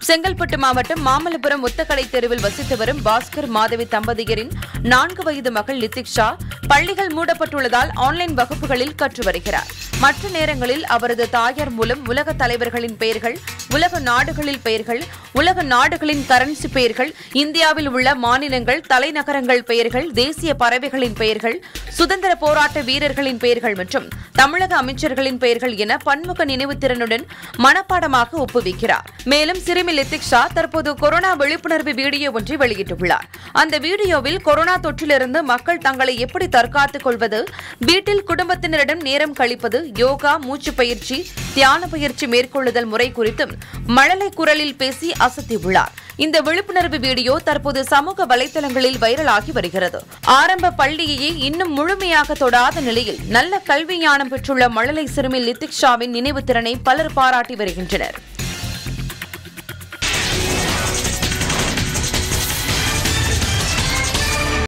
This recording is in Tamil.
செங்கல்பட்டு மாவட்டம் மாமல்லபுரம் ஒத்தக்கடை தெருவில் வசித்து வரும் பாஸ்கர் மாதவி தம்பதியரின் நான்கு வயது மகள் நிதிக்ஷா பள்ளிகள் மூடப்பட்டுள்ளதால் ஆன்லைன் வகுப்புகளில் கற்று வருகிறார் மற்ற நேரங்களில் அவரது தாயார் மூலம் உலக தலைவர்களின் பெயர்கள் உலக நாடுகளில் பெயர்கள் உலக நாடுகளின் கரன்சி பெயர்கள் இந்தியாவில் உள்ள மாநிலங்கள் தலைநகரங்கள் பெயர்கள் தேசிய பறவைகளின் பெயர்கள் சுதந்திர போராட்ட வீரர்களின் பெயர்கள் மற்றும் தமிழக அமைச்சர்களின் பெயர்கள் என பன்முக நினைவுத்திறனுடன் மனப்பாடமாக ஒப்புவிக்கிறார் மேலும் சிறுமி லித்திக்ஷா தற்போது கொரோனா விழிப்புணர்வு வீடியோ ஒன்றை வெளியிட்டுள்ளார் அந்த வீடியோவில் கொரோனா தொற்றிலிருந்து மக்கள் தங்களை எப்படி தற்காத்துக் கொள்வது வீட்டில் குடும்பத்தினரிடம் நேரம் கழிப்பது யோகா மூச்சு பயிற்சி தியான பயிற்சி மேற்கொள்ளுதல் முறை குறித்தும் மழலை குரலில் பேசி அசத்தியுள்ளார் இந்த விழிப்புணர்வு வீடியோ தற்போது சமூக வலைதளங்களில் வைரலாகி வருகிறது ஆரம்ப பள்ளியையே இன்னும் முழுமையாக தொடாத நிலையில் நல்ல கல்வி ஞானம் பெற்றுள்ள மழலை சிறுமி லித்திக்ஷாவின் நினைவு திறனை பலர் பாராட்டி வருகின்றனர்